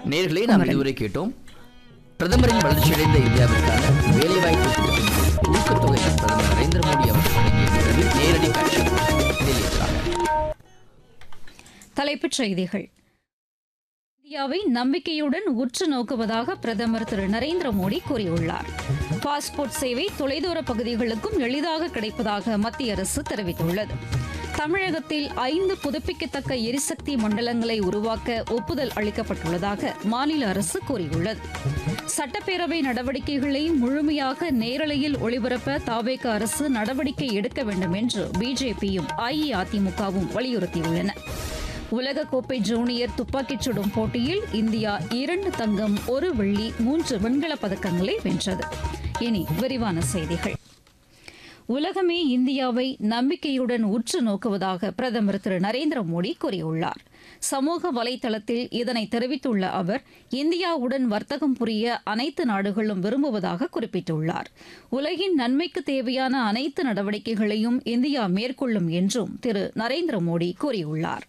நேர்களே நாம் இதுவரை கேட்டோம் பிரதமரின் வளர்ச்சியடைந்த இந்தியாவிற்கான வேலைவாய்ப்பு திட்டத்தின் ஊக்கத்தொகை பிரதமர் நரேந்திர மோடி அவர்கள் வழங்கிய நிகழ்வில் நேரடி காட்சி டெல்லியிலாக தலைப்புச் செய்திகள் இந்தியாவை நம்பிக்கையுடன் உற்று நோக்குவதாக பிரதமர் திரு நரேந்திர மோடி கூறியுள்ளார் பாஸ்போர்ட் சேவை தொலைதூர பகுதிகளுக்கும் எளிதாக கிடைப்பதாக மத்திய அரசு தெரிவித்துள்ளது தமிழகத்தில் ஐந்து புதுப்பிக்கத்தக்க எரிசக்தி மண்டலங்களை உருவாக்க ஒப்புதல் அளிக்கப்பட்டுள்ளதாக மாநில அரசு கூறியுள்ளது சட்டப்பேரவை நடவடிக்கைகளை முழுமையாக நேரலையில் ஒளிபரப்ப தாவேக அரசு நடவடிக்கை எடுக்க வேண்டும் என்று பிஜேபியும் அஇஅதிமுகவும் வலியுறுத்தியுள்ளன உலகக்கோப்பை ஜூனியர் துப்பாக்கிச் சுடும் போட்டியில் இந்தியா இரண்டு தங்கம் ஒரு வெள்ளி மூன்று வெண்கலப் பதக்கங்களை வென்றது இனி விரிவான செய்திகள் உலகமே இந்தியாவை நம்பிக்கையுடன் உற்று நோக்குவதாக பிரதமர் திரு நரேந்திர மோடி கூறியுள்ளார் சமூக வலைதளத்தில் இதனை தெரிவித்துள்ள அவர் இந்தியாவுடன் வர்த்தகம் புரிய அனைத்து நாடுகளும் விரும்புவதாக குறிப்பிட்டுள்ளார் உலகின் நன்மைக்கு தேவையான அனைத்து நடவடிக்கைகளையும் இந்தியா மேற்கொள்ளும் என்றும் திரு நரேந்திர மோடி கூறியுள்ளார்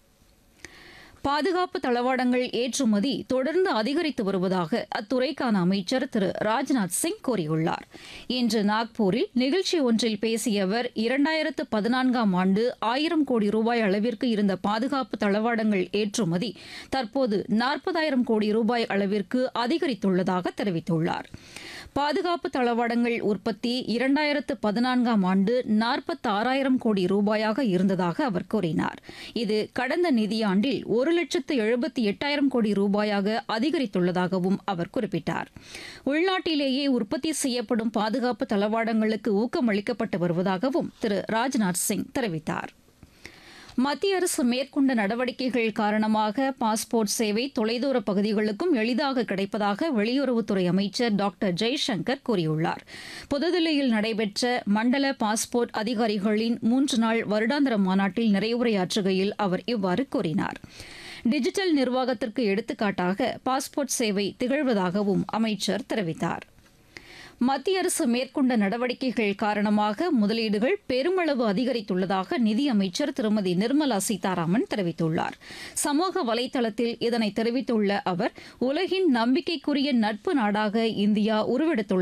பாதுகாப்பு தளவாடங்கள் ஏற்றுமதி தொடர்ந்து அதிகரித்து வருவதாக அத்துறைக்கான அமைச்சர் திரு ராஜ்நாத் சிங் கூறியுள்ளார் இன்று நாக்பூரில் நிகழ்ச்சி ஒன்றில் பேசிய அவர் இரண்டாயிரத்து பதினான்காம் ஆண்டு ஆயிரம் கோடி ரூபாய் அளவிற்கு இருந்த பாதுகாப்பு தளவாடங்கள் ஏற்றுமதி தற்போது நாற்பதாயிரம் கோடி ரூபாய் அளவிற்கு அதிகரித்துள்ளதாக தெரிவித்துள்ளார் பாதுகாப்பு தளவாடங்கள் உற்பத்தி இரண்டாயிரத்து பதினான்காம் ஆண்டு நாற்பத்தாறாயிரம் கோடி ரூபாயாக இருந்ததாக அவர் கூறினார் இது கடந்த நிதியாண்டில் ஒரு லட்சத்து எழுபத்தி எட்டாயிரம் கோடி ரூபாயாக அதிகரித்துள்ளதாகவும் அவர் குறிப்பிட்டார் உள்நாட்டிலேயே உற்பத்தி செய்யப்படும் பாதுகாப்பு தளவாடங்களுக்கு ஊக்கமளிக்கப்பட்டு வருவதாகவும் திரு ராஜ்நாத் சிங் தெரிவித்தார் மத்திய அரசு மேற்கொண்ட நடவடிக்கைகள் காரணமாக பாஸ்போர்ட் சேவை தொலைதூர பகுதிகளுக்கும் எளிதாக கிடைப்பதாக வெளியுறவுத்துறை அமைச்சர் டாக்டர் ஜெய்சங்கர் கூறியுள்ளார் புதுதில்லியில் நடைபெற்ற மண்டல பாஸ்போர்ட் அதிகாரிகளின் மூன்று நாள் வருடாந்திர மாநாட்டில் நிறைவுரையாற்றுகையில் அவர் இவ்வாறு கூறினார் டிஜிட்டல் நிர்வாகத்திற்கு எடுத்துக்காட்டாக பாஸ்போர்ட் சேவை திகழ்வதாகவும் அமைச்சர் தெரிவித்தார் மத்திய அரசு மேற்கொண்ட நடவடிக்கைகள் காரணமாக முதலீடுகள் பெருமளவு அதிகரித்துள்ளதாக நிதியமைச்சர் திருமதி நிர்மலா சீதாராமன் தெரிவித்துள்ளார் சமூக வலைதளத்தில் இதனை தெரிவித்துள்ள அவர் உலகின் நம்பிக்கைக்குரிய நட்பு நாடாக இந்தியா உருவெடுத்துள்ளது